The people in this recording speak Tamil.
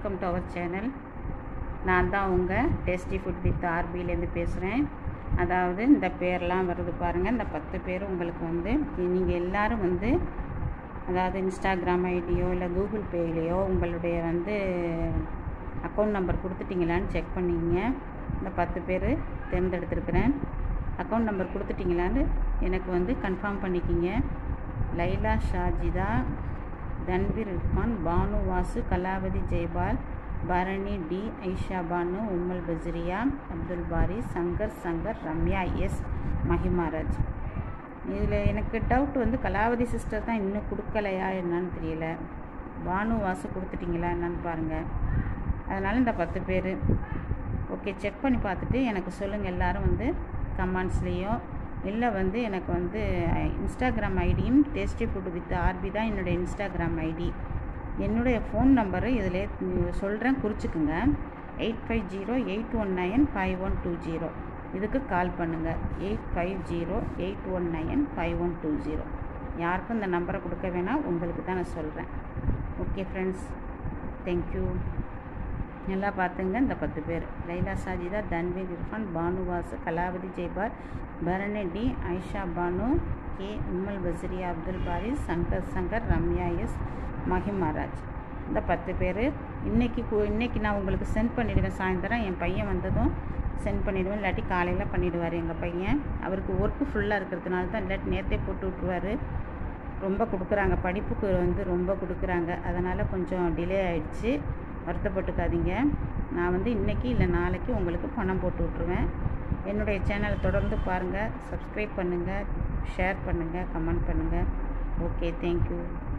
வெல்கம் டு அவர் சேனல் நான் தான் உங்கள் டேஸ்டி ஃபுட் வித் ஆர்பிலேருந்து பேசுகிறேன் அதாவது இந்த பேர்லாம் வருது பாருங்கள் இந்த பத்து பேர் உங்களுக்கு வந்து நீங்கள் எல்லோரும் வந்து அதாவது இன்ஸ்டாகிராம் ஐடியோ இல்லை கூகுள் பேலேயோ உங்களுடைய வந்து அக்கௌண்ட் நம்பர் கொடுத்துட்டீங்களான்னு செக் பண்ணிங்க இந்த பத்து பேர் தேர்ந்தெடுத்திருக்கிறேன் அக்கௌண்ட் நம்பர் கொடுத்துட்டீங்களான்னு எனக்கு வந்து கன்ஃபார்ம் பண்ணிக்கிங்க லைலா ஷாஜிதா தன்வீர் இர்ஃபான் பானு வாசு கலாவதி ஜெய்பால் பரணி டி ஐஷா பானு உம்மல் பஜ்ரியா அப்துல் பாரி சங்கர் சங்கர் ரம்யா எஸ் மஹிமாராஜ் இதில் எனக்கு டவுட் வந்து கலாவதி சிஸ்டர் தான் இன்னும் கொடுக்கலையா என்னன்னு தெரியல பானு வாசு கொடுத்துட்டீங்களா என்னன்னு பாருங்கள் அதனால் இந்த பத்து பேர் ஓகே செக் பண்ணி பார்த்துட்டு எனக்கு சொல்லுங்கள் எல்லோரும் வந்து கமெண்ட்ஸ்லேயோ இல்லை வந்து எனக்கு வந்து இன்ஸ்டாகிராம் ஐடியும் டேஸ்டி ஃபுட் வித் ஆர்பி தான் என்னுடைய இன்ஸ்டாகிராம் ஐடி என்னுடைய ஃபோன் நம்பரு இதில் சொல்கிறேன் குறிச்சிக்குங்க eight five zero eight one nine five one two zero இதுக்கு கால் பண்ணுங்கள் eight five zero eight one nine five one two zero யாருக்கும் இந்த நம்பரை கொடுக்க வேணாம் உங்களுக்கு தான் நான் சொல்கிறேன் ஓகே ஃப்ரெண்ட்ஸ் தேங்க்யூ நல்லா பார்த்துங்க இந்த பத்து பேர் Laila Sajida Tanveer Irfan Banuvasu Kalavathi Jaipar Bharani D Aisha Banu K Ummal Basiriya Abdul Bari Shankar Shankar Ramya S Mahimaraj இந்த பத்து பேர் இன்றைக்கி இன்றைக்கி நான் உங்களுக்கு சென்ட் பண்ணிவிடுவேன் சாயந்தரம் என் பையன் வந்ததும் சென்ட் பண்ணிவிடுவேன் இல்லாட்டி காலையில் பண்ணிவிடுவார் எங்கள் பையன் அவருக்கு ஒர்க்கு ஃபுல்லாக இருக்கிறதுனால தான் இல்லாட்டி நேரத்தே போட்டு விட்ருவார் ரொம்ப கொடுக்குறாங்க படிப்புக்கு வந்து ரொம்ப கொடுக்குறாங்க அதனால் கொஞ்சம் டிலே ஆகிடுச்சு வருத்தப்பட்டுக்காதீங்க நான் வந்து இன்றைக்கி இல்லை நாளைக்கு உங்களுக்கு பணம் போட்டு விட்ருவேன் என்னுடைய சேனலை தொடர்ந்து பாருங்கள் சப்ஸ்கிரைப் பண்ணுங்கள் ஷேர் பண்ணுங்கள் கமெண்ட் பண்ணுங்கள் ஓகே தேங்க்யூ